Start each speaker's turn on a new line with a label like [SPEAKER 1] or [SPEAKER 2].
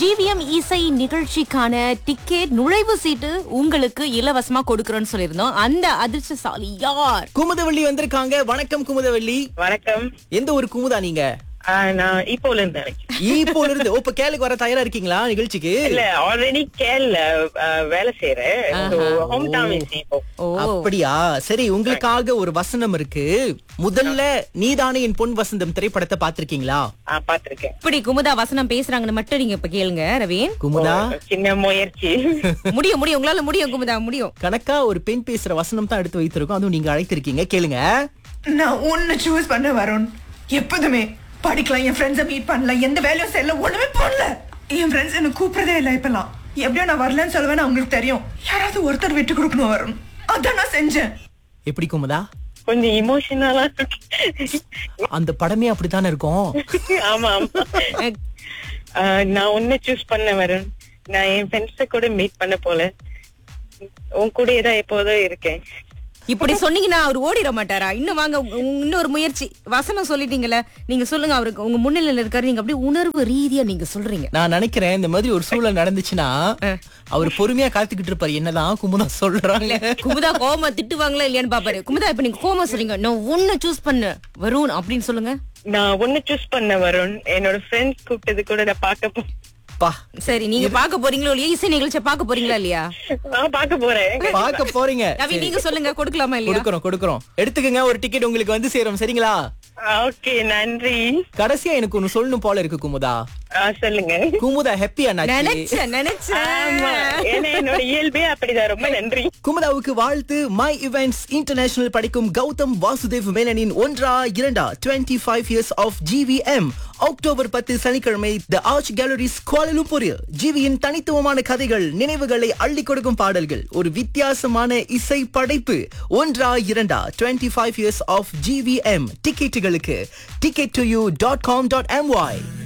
[SPEAKER 1] GVM இசை நிகழ்ச்சிக்கான ticket நுழைவு சீட்டு உங்களுக்கு இலவசமா கொடுக்கறோம்னு சொல்லியிருந்தோம் அந்த அதிர்ஷ்டசாலி யார்
[SPEAKER 2] குமுதவள்ளி வந்திருக்காங்க வணக்கம் குமுதவள்ளி
[SPEAKER 3] வணக்கம்
[SPEAKER 2] எந்த ஒரு குமுதா நீங்க
[SPEAKER 3] ஆ, நான் இப்போல இருந்து நினைக்கிறேன்
[SPEAKER 2] இப்போல இருந்து ஓ, இப்ப கேளுக்கு வர தயாரா இருக்கீங்களா நிகழ்ச்சிக்கு
[SPEAKER 3] இல்ல ஆல்ரெடி கேள்ல வேலை செய்யறேன் ஹோம் டவுன் இப்போ
[SPEAKER 1] ஓ
[SPEAKER 2] அப்படியா சரி உங்களுக்காக ஒரு வசனம் இருக்கு முதல்ல நீதானே என் பொன் வசந்தம் திரைப்படத்தை பாத்திருக்கீங்களா
[SPEAKER 3] ஆ, பாத்திருக்கேன்
[SPEAKER 1] இப்படி குமுதா வசனம் பேசுறாங்கன்னு மட்டும் நீங்க இப்ப கேளுங்க ரவீன்
[SPEAKER 2] குமுதா
[SPEAKER 3] சின்ன முயற்சி
[SPEAKER 1] முடியும் முடியும் உங்களால முடியும் குமுதா முடியும்
[SPEAKER 2] கணக்கா ஒரு பெண் பேசுற வசனம் தான் எடுத்து வைத்திருக்கோம் அதுவும் நீங்க அழைத்திருக்கீங்க கேளுங்க
[SPEAKER 4] நான் ஒன்னு சூஸ் பண்ண வருண் எப்போதுமே படிக்கலாம் என் ஃப்ரெண்ட்ஸை மீட் பண்ணலாம் எந்த வேலையும் செய்யல ஒண்ணுமே பண்ணல என் ஃப்ரெண்ட்ஸ் என்ன கூப்பிடுறதே இல்லை இப்பெல்லாம் எப்படியோ நான் வரலன்னு சொல்லுவேன்னு அவங்களுக்கு தெரியும் யாராவது ஒருத்தர் விட்டு கொடுக்கணும் வருண் அதான் நான் செஞ்சேன்
[SPEAKER 2] எப்படி குமுதா
[SPEAKER 3] கொஞ்சம் இமோஷனலா
[SPEAKER 2] அந்த படமே அப்படித்தானே இருக்கும்
[SPEAKER 3] ஆமா ஆமா ஆ, நான் ஒன்னு சூஸ் பண்ண வரேன் நான் என் ஃப்ரெண்ட்ஸ கூட மீட் பண்ண போல உன் கூடயே தான் எப்போதும் இருக்கேன்
[SPEAKER 1] இப்படி சொன்னீங்கன்னா அவர் ஓடிட மாட்டாரா இன்னும் வாங்க உங்க- இன்னொரு முயற்சி வசனம் சொல்லிட்டீங்கல்ல நீங்க சொல்லுங்க அவருக்கு உங்க முன்னிலையில இருக்காரு நீங்க அப்படியே உணர்வு ரீதியா நீங்க சொல்றீங்க
[SPEAKER 2] நான் நினைக்கிறேன் இந்த மாதிரி ஒரு சூழல் நடந்துச்சுன்னா அவர் பொறுமையா காத்துக்கிட்டு இருப்பாரு என்னதான் குமுதா சொல்றாங்க
[SPEAKER 1] குமுதா கோமா திட்டுவாங்களா இல்லையான்னு பாப்பாரு குமுதா இப்ப நீங்க கோமா சொல்றீங்க நான் ஒண்ணு சூஸ் பண்ண வருண் அப்படின்னு சொல்லுங்க
[SPEAKER 3] நான் ஒன்னு சூஸ் பண்ண வருண் என்னோட ஃப்ரெண்ட்ஸ் கூப்பிட்டது கூட நான் பார்க்க போ
[SPEAKER 2] பா
[SPEAKER 1] சரி நீங்க பாக்க போறீங்களோ இல்லையா இசை நிகழ்ச்சியை பாக்க போறீங்களா இல்லையா
[SPEAKER 3] நான் பார்க்க போறேன்
[SPEAKER 2] பார்க்க போறீங்க
[SPEAKER 1] ரவி நீங்க சொல்லுங்க கொடுக்கலாமா இல்லையா
[SPEAKER 2] கொடுக்கறோம் கொடுக்கறோம் எடுத்துக்கங்க ஒரு டிக்கெட் உங்களுக்கு வந்து சேரும் சரிங்களா
[SPEAKER 3] ஓகே நன்றி
[SPEAKER 2] கடைசியா எனக்கு ஒண்ணு சொல்லணும் போல இருக்கு குமுதா
[SPEAKER 3] ஆ, சொல்லுங்க
[SPEAKER 2] குமுதா ஹாப்பியா நாச்சு
[SPEAKER 1] நினைச்சேன் நினைச்சேன்
[SPEAKER 3] ஆமா ஏன்னா என்னோட இயல்பே அப்படிதான் ரொம்ப நன்றி
[SPEAKER 2] குமுதாவுக்கு வாழ்த்து மை இவெண்ட்ஸ் இன்டர்நேஷனல் படிக்கும் கௌதம் வாசுதேவ் மேனனின் ஒன்றா இரண்டா 25 five years of GVM October பத்து சனிக்கிழமை த ஆர்ச் கேலரிஸ் கோலலும்பூரில் ஜிவியின் தனித்துவமான கதைகள் நினைவுகளை அள்ளி கொடுக்கும் பாடல்கள் ஒரு வித்தியாசமான இசை படைப்பு ஒன்றா இரண்டா 25 ஃபைவ் இயர்ஸ் ஆஃப் ஜிவிஎம் டிக்கெட்டுகளுக்கு ticket to you dot com dot MY